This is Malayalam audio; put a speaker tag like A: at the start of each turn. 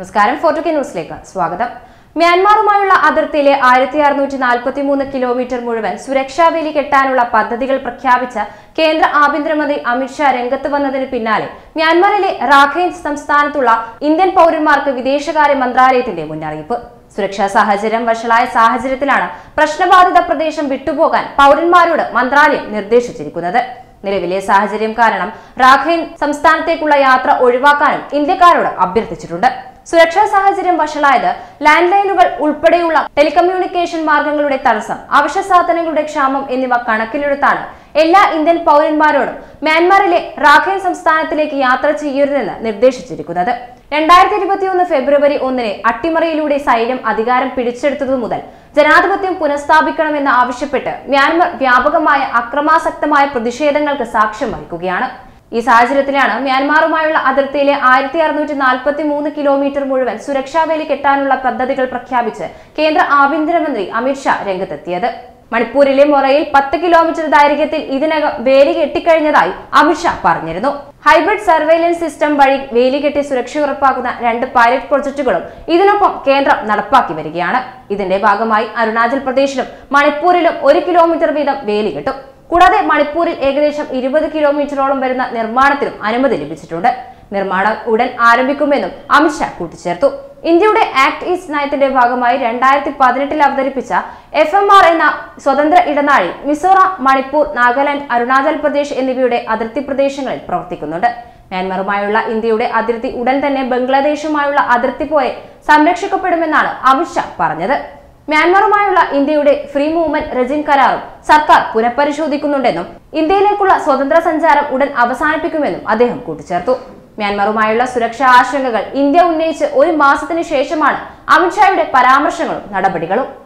A: നമസ്കാരം ഫോർട്ടു കെ ന്യൂസിലേക്ക് സ്വാഗതം മ്യാൻമാറുമായുള്ള അതിർത്തിയിലെ ആയിരത്തി അറുന്നൂറ്റി നാൽപ്പത്തി മൂന്ന് കിലോമീറ്റർ മുഴുവൻ സുരക്ഷാ വേലി കെട്ടാനുള്ള പദ്ധതികൾ പ്രഖ്യാപിച്ച കേന്ദ്ര ആഭ്യന്തരമന്ത്രി അമിത്ഷാ രംഗത്ത് വന്നതിന് പിന്നാലെ മ്യാൻമാറിലെ റാഖൈൻ സംസ്ഥാനത്തുള്ള ഇന്ത്യൻ പൗരന്മാർക്ക് വിദേശകാര്യ മന്ത്രാലയത്തിന്റെ മുന്നറിയിപ്പ് സുരക്ഷാ സാഹചര്യം വഷളായ സാഹചര്യത്തിലാണ് പ്രശ്നബാധിത പ്രദേശം വിട്ടുപോകാൻ പൗരന്മാരോട് മന്ത്രാലയം നിർദ്ദേശിച്ചിരിക്കുന്നത് നിലവിലെ സാഹചര്യം കാരണം റാഖൈൻ സംസ്ഥാനത്തേക്കുള്ള യാത്ര ഒഴിവാക്കാനും ഇന്ത്യക്കാരോട് അഭ്യർത്ഥിച്ചിട്ടുണ്ട് സുരക്ഷാ സാഹചര്യം വഷളായത് ലാൻഡ് ലൈനുകൾ ഉൾപ്പെടെയുള്ള ടെലികമ്മ്യൂണിക്കേഷൻ മാർഗങ്ങളുടെ തടസ്സം അവശ്യ സാധനങ്ങളുടെ ക്ഷാമം എന്നിവ കണക്കിലെടുത്താണ് എല്ലാ ഇന്ത്യൻ പൗരന്മാരോടും മ്യാൻമാറിലെ റാഖൈൻ സംസ്ഥാനത്തിലേക്ക് യാത്ര ചെയ്യരുതെന്ന് നിർദ്ദേശിച്ചിരിക്കുന്നത് രണ്ടായിരത്തി ഇരുപത്തിയൊന്ന് ഫെബ്രുവരി ഒന്നിന് അട്ടിമറിയിലൂടെ സൈന്യം അധികാരം പിടിച്ചെടുത്തതു മുതൽ ജനാധിപത്യം പുനഃസ്ഥാപിക്കണമെന്ന് ആവശ്യപ്പെട്ട് മ്യാൻമർ വ്യാപകമായ അക്രമാസക്തമായ പ്രതിഷേധങ്ങൾക്ക് സാക്ഷ്യം വഹിക്കുകയാണ് ഈ സാഹചര്യത്തിലാണ് മ്യാൻമാറുമായുള്ള അതിർത്തിയിലെ ആയിരത്തി അറുന്നൂറ്റി നാൽപ്പത്തി മൂന്ന് കിലോമീറ്റർ മുഴുവൻ സുരക്ഷാ വേലി കെട്ടാനുള്ള പദ്ധതികൾ പ്രഖ്യാപിച്ച് കേന്ദ്ര ആഭ്യന്തരമന്ത്രി അമിത്ഷാ രംഗത്തെത്തിയത് മണിപ്പൂരിലെ മൊറയിൽ പത്ത് കിലോമീറ്റർ ദൈർഘ്യത്തിൽ ഇതിനകം വേലി കെട്ടിക്കഴിഞ്ഞതായി അമിത്ഷാ പറഞ്ഞിരുന്നു ഹൈബ്രിഡ് സർവൈലൻസ് സിസ്റ്റം വഴി വേലി കെട്ടി സുരക്ഷ ഉറപ്പാക്കുന്ന രണ്ട് പൈലറ്റ് പ്രൊജക്ടുകളും ഇതിനൊപ്പം കേന്ദ്രം നടപ്പാക്കി വരികയാണ് ഇതിന്റെ ഭാഗമായി അരുണാചൽ പ്രദേശിലും മണിപ്പൂരിലും ഒരു കിലോമീറ്റർ വീതം വേലി കെട്ടും കൂടാതെ മണിപ്പൂരിൽ ഏകദേശം ഇരുപത് കിലോമീറ്ററോളം വരുന്ന നിർമ്മാണത്തിനും അനുമതി ലഭിച്ചിട്ടുണ്ട് നിർമ്മാണം ഉടൻ ആരംഭിക്കുമെന്നും അമിത്ഷാ കൂട്ടിച്ചേർത്തു ഇന്ത്യയുടെ ആക്ട് ഈസ്റ്റ് നയത്തിന്റെ ഭാഗമായി രണ്ടായിരത്തി പതിനെട്ടിൽ അവതരിപ്പിച്ച എഫ് എം ആർ എന്ന സ്വതന്ത്ര ഇടനാഴി മിസോറാം മണിപ്പൂർ നാഗാലാൻഡ് അരുണാചൽ പ്രദേശ് എന്നിവയുടെ അതിർത്തി പ്രദേശങ്ങളിൽ പ്രവർത്തിക്കുന്നുണ്ട് മ്യാൻമറുമായുള്ള ഇന്ത്യയുടെ അതിർത്തി ഉടൻ തന്നെ ബംഗ്ലാദേശുമായുള്ള അതിർത്തി പോലെ സംരക്ഷിക്കപ്പെടുമെന്നാണ് അമിത്ഷാ പറഞ്ഞത് മ്യാൻമറുമായുള്ള ഇന്ത്യയുടെ ഫ്രീ മൂവ്മെന്റ് റെജിൻ കരാറും സർക്കാർ പുനഃപരിശോധിക്കുന്നുണ്ടെന്നും ഇന്ത്യയിലേക്കുള്ള സ്വതന്ത്ര സഞ്ചാരം ഉടൻ അവസാനിപ്പിക്കുമെന്നും അദ്ദേഹം കൂട്ടിച്ചേർത്തു മ്യാൻമറുമായുള്ള സുരക്ഷാ ആശങ്കകൾ ഇന്ത്യ ഉന്നയിച്ച് ഒരു മാസത്തിന് ശേഷമാണ് അമിത്ഷായുടെ പരാമർശങ്ങളും നടപടികളും